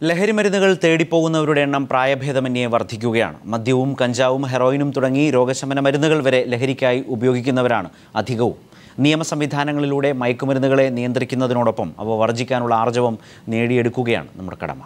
ലഹരിമരുന്നുകൾ തേടിപ്പോകുന്നവരുടെ എണ്ണം പ്രായഭേദമന്യേ വർദ്ധിക്കുകയാണ് മദ്യവും കഞ്ചാവും ഹെറോയിനും തുടങ്ങി രോഗശമന മരുന്നുകൾ വരെ ലഹരിക്കായി ഉപയോഗിക്കുന്നവരാണ് അധികവും നിയമ സംവിധാനങ്ങളിലൂടെ മയക്കുമരുന്നുകളെ നിയന്ത്രിക്കുന്നതിനോടൊപ്പം അവ വർജിക്കാനുള്ള ആർജവം നേടിയെടുക്കുകയാണ് നമ്മുടെ കടമ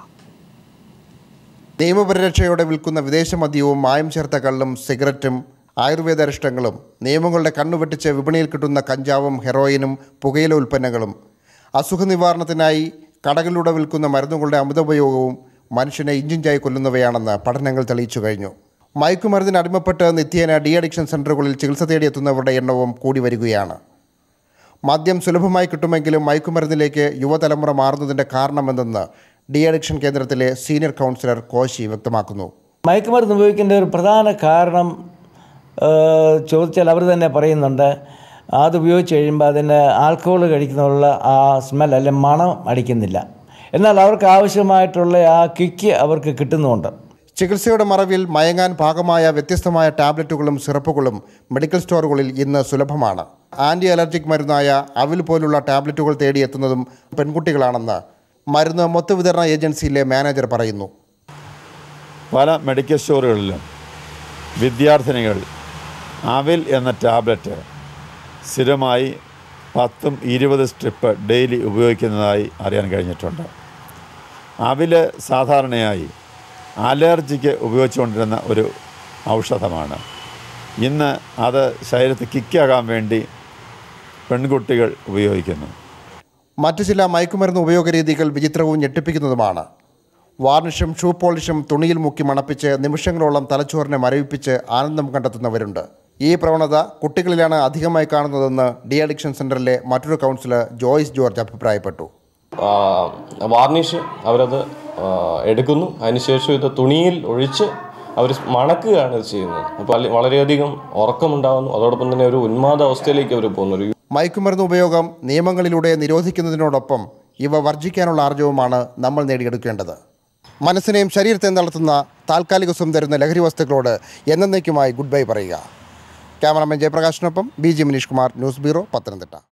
നിയമപരിരക്ഷയോടെ വിൽക്കുന്ന വിദേശ മദ്യവും മായം ചേർത്ത കള്ളും സിഗരറ്റും ആയുർവേദ അരിഷ്ടങ്ങളും നിയമങ്ങളുടെ കണ്ണുവെട്ടിച്ച് വിപണിയിൽ കിട്ടുന്ന കഞ്ചാവും ഹെറോയിനും പുകയില ഉൽപ്പന്നങ്ങളും അസുഖ നിവാരണത്തിനായി കടകളിലൂടെ വിൽക്കുന്ന മരുന്നുകളുടെ അമിതോപയോഗവും മനുഷ്യനെ ഇഞ്ചിഞ്ചായി കൊല്ലുന്നവയാണെന്ന് പഠനങ്ങൾ തെളിയിച്ചു കഴിഞ്ഞു മയക്കുമരുന്നിന് അടിമപ്പെട്ട് നിത്യേന ഡി അഡിക്ഷൻ സെൻ്ററുകളിൽ ചികിത്സ തേടിയെത്തുന്നവരുടെ എണ്ണവും കൂടി വരികയാണ് മദ്യം സുലഭമായി കിട്ടുമെങ്കിലും മയക്കുമരുന്നിലേക്ക് യുവതലമുറ മാറുന്നതിൻ്റെ കാരണമെന്തെന്ന് ഡി അഡിക്ഷൻ കേന്ദ്രത്തിലെ സീനിയർ കൗൺസിലർ കോശി വ്യക്തമാക്കുന്നു മയക്കുമരുന്ന് ഉപയോഗിക്കേണ്ട ഒരു പ്രധാന കാരണം ഏഹ്, ചോദിച്ചാൽ അവർ തന്നെ പറയുന്നുണ്ട് അത് ഉപയോഗിച്ച് കഴിയുമ്പോൾ അതിന് ആൽക്കഹോൾ കഴിക്കുന്നതിനുള്ള ആ സ്മെൽ അല്ലെ മണം അടിക്കുന്നില്ല എന്നാൽ അവർക്ക് ആവശ്യമായിട്ടുള്ള ആ കിക്ക് അവർക്ക് കിട്ടുന്നുമുണ്ട് ചികിത്സയുടെ മറവിൽ മയങ്ങാൻ പാകമായ വ്യത്യസ്തമായ ടാബ്ലറ്റുകളും സിറപ്പുകളും മെഡിക്കൽ സ്റ്റോറുകളിൽ ഇന്ന് സുലഭമാണ് ആൻറ്റി അലർജിക് മരുന്നായ അവിൽ പോലുള്ള ടാബ്ലറ്റുകൾ തേടിയെത്തുന്നതും പെൺകുട്ടികളാണെന്ന് മരുന്ന് മൊത്തവിതരണ ഏജൻസിയിലെ മാനേജർ പറയുന്നു പല മെഡിക്കൽ സ്റ്റോറുകളിലും വിദ്യാർത്ഥിനികൾ അവിൽ എന്ന ടാബ്ലറ്റ് സ്ഥിരമായി പത്തും ഇരുപത് സ്ട്രിപ്പ് ഡെയിലി ഉപയോഗിക്കുന്നതായി അറിയാൻ കഴിഞ്ഞിട്ടുണ്ട് അവിൽ സാധാരണയായി അലർജിക്ക് ഉപയോഗിച്ചുകൊണ്ടിരുന്ന ഒരു ഔഷധമാണ് ഇന്ന് അത് ശരീരത്തിൽ കിക്കാകാൻ വേണ്ടി പെൺകുട്ടികൾ ഉപയോഗിക്കുന്നു മറ്റു ചില മയക്കുമരുന്ന് ഉപയോഗ രീതികൾ വിചിത്രവും ഞെട്ടിപ്പിക്കുന്നതുമാണ് വാർണിഷും ഷൂ പോളിഷും തുണിയിൽ മുക്കി മണപ്പിച്ച് നിമിഷങ്ങളോളം തലച്ചോറിനെ മരവിപ്പിച്ച് ആനന്ദം കണ്ടെത്തുന്നവരുണ്ട് ഈ പ്രവണത കുട്ടികളിലാണ് അധികമായി കാണുന്നതെന്ന് ഡി അഡിക്ഷൻ സെൻ്ററിലെ മറ്റൊരു കൗൺസിലർ ജോയ്സ് ജോർജ് അഭിപ്രായപ്പെട്ടു ആ, വാർണിഷ് അവരത് ആ, എടുക്കുന്നു അതിനുശേഷം ഇത് തുണിയിൽ ഒഴിച്ച് അവർ മണക്കുകയാണ് ഇത് ചെയ്യുന്നത് അപ്പോൾ അല്ല- വളരെയധികം ഉറക്കമുണ്ടാകുന്നു അതോടൊപ്പം തന്നെ ഒരു ഉന്മാദ അവസ്ഥയിലേക്ക് അവർ പോകുന്നു ഒരു മയക്കുമരുന്ന് ഉപയോഗം നിയമങ്ങളിലൂടെ നിരോധിക്കുന്നതിനോടൊപ്പം ഇവ വർജിക്കാനുള്ള ആർജവുമാണ് നമ്മൾ നേടിയെടുക്കേണ്ടത് മനസ്സിനെയും ശരീരത്തെയും തളർത്തുന്ന താൽക്കാലിക സുഖം തരുന്ന ലഹരി വസ്തുക്കളോട് എന്നേക്കുമായി ഗുഡ് ബൈ പറയുക ക്യാമറാമാൻ ജയപ്രകാശിനൊപ്പം B G Manish Kumar news bureau Pathanamthitta